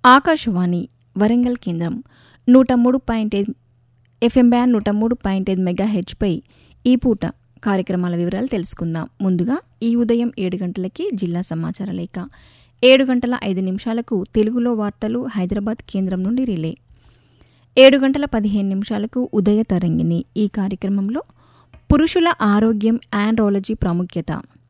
ఆకాశవాణి వరంగల్ కేంద్రం నూట మూడు పాయింట్ ఐదు ఎఫ్ఎం బ్యాన్ నూట మూడు పాయింట్ ఐదు మెగా హెచ్పై ఈ పూట కార్యక్రమాల వివరాలు తెలుసుకుందాం ముందుగా ఈ ఉదయం ఏడు గంటలకి జిల్లా సమాచార లేఖ ఏడు గంటల ఐదు నిమిషాలకు తెలుగులో వార్తలు హైదరాబాద్ కేంద్రం నుండి రిలే ఏడు గంటల పదిహేను నిమిషాలకు ఉదయ తరంగిణి ఈ కార్యక్రమంలో పురుషుల ఆరోగ్యం ఆండ్రాలజీ ప్రాముఖ్యత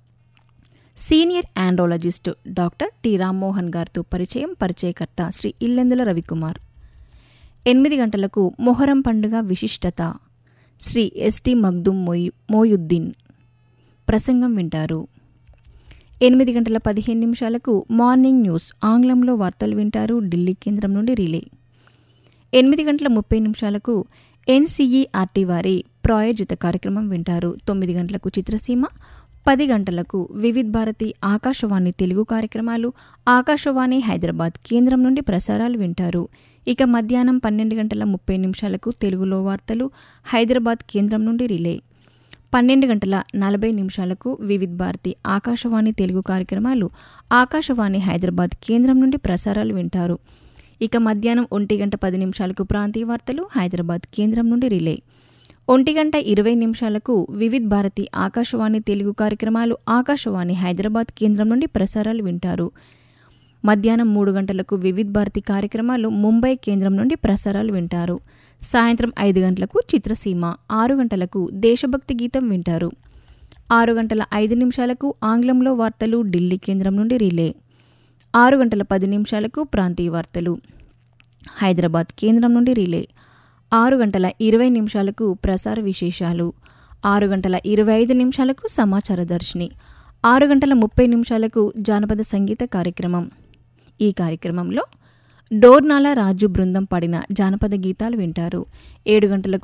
senior andrologist doctor T Rammohan గారితో పరిచయం పరిచయకర్త శ్రీ ఇల్లెందుల రవికుమార్ ఎనిమిది గంటలకు మొహరం పండుగ విశిష్టత శ్రీ ఎస్టి మగ్దుమ్ మోయ్ మోయుద్దీన్ ప్రసంగం వింటారు ఎనిమిది గంటల పదిహేను నిమిషాలకు మార్నింగ్ న్యూస్ ఆంగ్లంలో వార్తలు వింటారు ఢిల్లీ కేంద్రం నుండి రిలే ఎనిమిది గంటల ముప్పై నిమిషాలకు ఎన్సీఈఆర్టీ వారి ప్రాయోజిత కార్యక్రమం వింటారు తొమ్మిది గంటలకు చిత్రసీమ పది గంటలకు వివిధ్ భారతి ఆకాశవాణి తెలుగు కార్యక్రమాలు ఆకాశవాణి హైదరాబాద్ కేంద్రం నుండి ప్రసారాలు వింటారు ఇక మధ్యాహ్నం పన్నెండు గంటల ముప్పై నిమిషాలకు తెలుగులో వార్తలు హైదరాబాద్ కేంద్రం నుండి రిలే పన్నెండు గంటల నలభై నిమిషాలకు వివిధ్ భారతి ఆకాశవాణి తెలుగు కార్యక్రమాలు ఆకాశవాణి హైదరాబాద్ కేంద్రం నుండి ప్రసారాలు వింటారు ఇక మధ్యాహ్నం ఒంటి గంట పది నిమిషాలకు ప్రాంతీయ వార్తలు హైదరాబాద్ కేంద్రం నుండి రిలే ఒంటి గంట ఇరవై నిమిషాలకు వివిధ్ భారతి ఆకాశవాణి తెలుగు కార్యక్రమాలు ఆకాశవాణి హైదరాబాద్ కేంద్రం నుండి ప్రసారాలు వింటారు మధ్యాహ్నం మూడు గంటలకు వివిధ్ భారతి కార్యక్రమాలు ముంబై కేంద్రం నుండి ప్రసారాలు వింటారు సాయంత్రం ఐదు గంటలకు చిత్రసీమ ఆరు గంటలకు దేశభక్తి గీతం వింటారు ఆరు గంటల ఐదు నిమిషాలకు ఆంగ్లంలో వార్తలు ఢిల్లీ కేంద్రం నుండి రిలే ఆరు గంటల పది నిమిషాలకు ప్రాంతీయ వార్తలు హైదరాబాద్ కేంద్రం నుండి రిలే ఆరు గంటల ఇరవై నిమిషాలకు ప్రసార విశేషాలు ఆరు గంటల ఇరవై ఐదు నిమిషాలకు సమాచార దర్శిని ఆరు గంటల ముప్పై నిమిషాలకు జానపద సంగీత కార్యక్రమం ఈ కార్యక్రమంలో డోర్నాల రాజు బృందం పాడిన జానపద గీతాలు వింటారు ఏడు గంటలకు